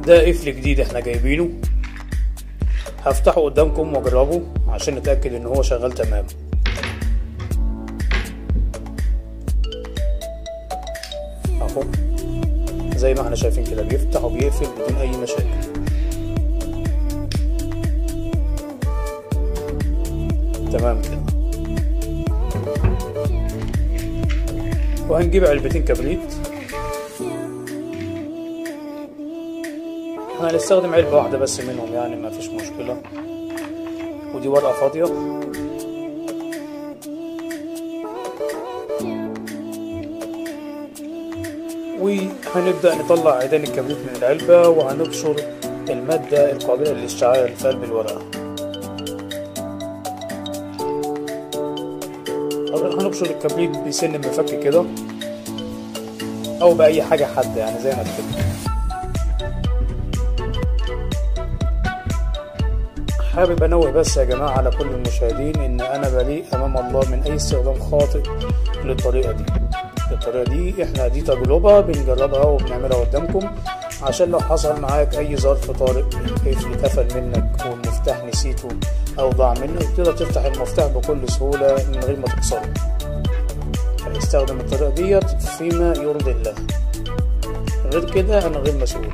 ده قفل جديد احنا جايبينه هفتحه قدامكم واجربه عشان نتأكد ان هو شغال تمام اهو زي ما احنا شايفين كده بيفتح وبيقفل بدون اي مشاكل تمام كده وهنجيب علبتين كبريت احنا هنستخدم علبة واحدة بس منهم يعني ما فيش مشكلة ودي ورقة فاضية وهنبدأ نطلع عيدان الكبريت من العلبة وهنبشر المادة القابلة للاشتعال في قلب الورقة هنبشر الكبريت بسن مفك كده أو بأي حاجة حادة يعني زي ما تحب حابب انوه بس يا جماعه على كل المشاهدين ان انا بريء امام الله من اي استخدام خاطئ للطريقه دي الطريقه دي احنا دي تجربه بنجربها وبنعملها قدامكم عشان لو حصل معاك اي ظرف طارئ قفل اتقفل منك والمفتاح نسيته او ضاع منك تقدر تفتح المفتاح بكل سهوله من غير ما تكسره استخدم الطريقه ديت فيما يرضي الله غير كده انا غير مسؤول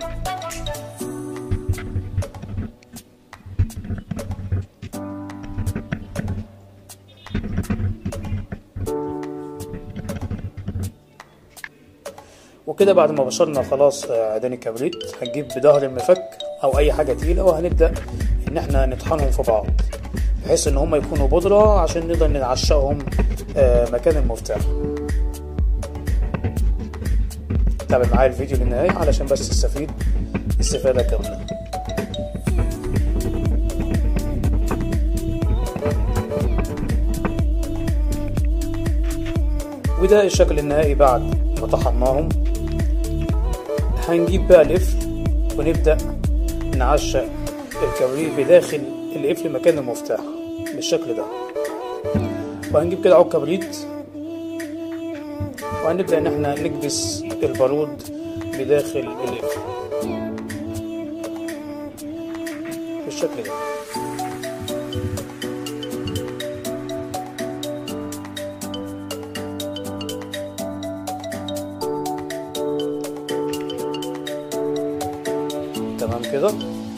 وكده بعد ما بشرنا خلاص عيدان الكبريت هنجيب بظهر المفك او اي حاجه تقيله وهنبدا ان احنا نطحنهم في بعض بحيث ان هم يكونوا بودره عشان نقدر نعشقهم مكان المفتاح تابع معايا الفيديو للنهايه علشان بس تستفيد استفاده كامله وده الشكل النهائي بعد ما طحناهم هنجيب بقى القفل ونبدأ نعشق الكبريت بداخل القفل مكان المفتاح بالشكل ده وهنجيب كده عود كبريت وهنبدأ إن احنا نكبس البارود بداخل القفل بالشكل ده تمام كده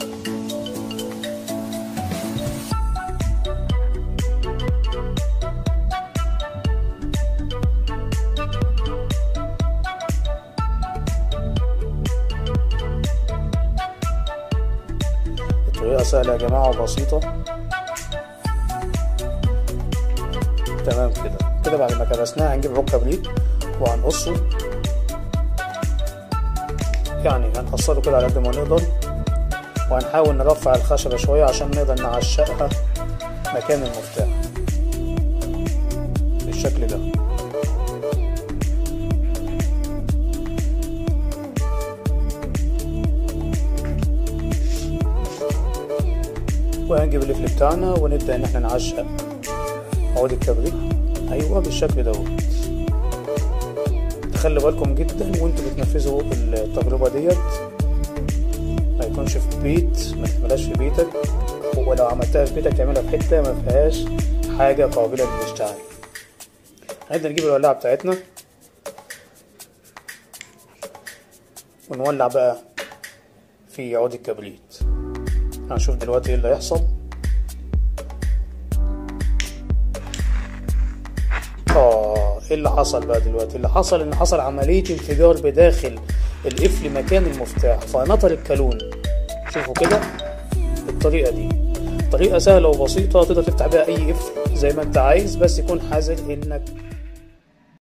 الطريقة سهلة يا جماعة وبسيطة تمام كده كده بعد ما كبسناه هنجيب عود كبريت وهنقصه يعني هنقصره كده على قد ما نقدر وهنحاول نرفع الخشبة شوية عشان نقدر نعشقها مكان المفتاح بالشكل ده وهنجيب القفل بتاعنا ونبدأ إن احنا نعشق عود الكبريت أيوة بالشكل دوت خلوا بالكم جدا وانتوا بتنفذوا التجربة ديت ما يكونش في بيت ما تعملهاش في بيتك ولو عملتها في بيتك تعملها في حتة ما فيهاش حاجة قابلة للاشتعال هنبدأ نجيب الولاعة بتاعتنا ونولع بقى في عود الكبريت هنشوف دلوقتي ايه اللي هيحصل اه ايه اللي حصل بقى دلوقتي اللي حصل ان حصل عملية انفجار بداخل القفل مكان المفتاح فنطر الكالون شوفوا كده بالطريقة دي طريقة سهلة وبسيطة تقدر تفتح بيها اي قفل زي ما انت عايز بس يكون حذر انك